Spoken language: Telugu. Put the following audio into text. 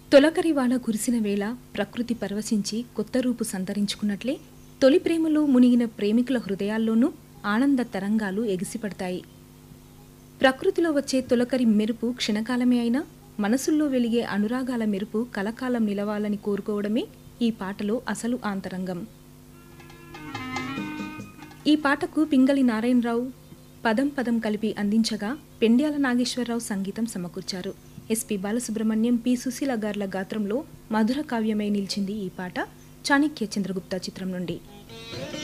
తొలకరివాన కురిసిన వేళ ప్రకృతి పరవశించి కొత్త రూపు సంతరించుకున్నట్లే తొలి ప్రేమలో మునిగిన ప్రేమికుల హృదయాల్లోనూ ఆనంద తరంగాలు ఎగిసిపడతాయి ప్రకృతిలో వచ్చే తొలకరి మెరుపు క్షణకాలమే అయినా మనసుల్లో వెలిగే అనురాగాల మెరుపు కలకాలం నిలవాలని కోరుకోవడమే ఈ పాటలో అసలు ఆంతరంగం ఈ పాటకు పింగళి నారాయణరావు పదం పదం కలిపి అందించగా పెండ్యాల నాగేశ్వరరావు సంగీతం సమకూర్చారు ఎస్పి బాలసుబ్రహ్మణ్యం పి సుశీల గార్ల గాత్రంలో మధుర కావ్యమై నిలిచింది ఈ పాట చాణక్య చంద్రగుప్త చిత్రం నుండి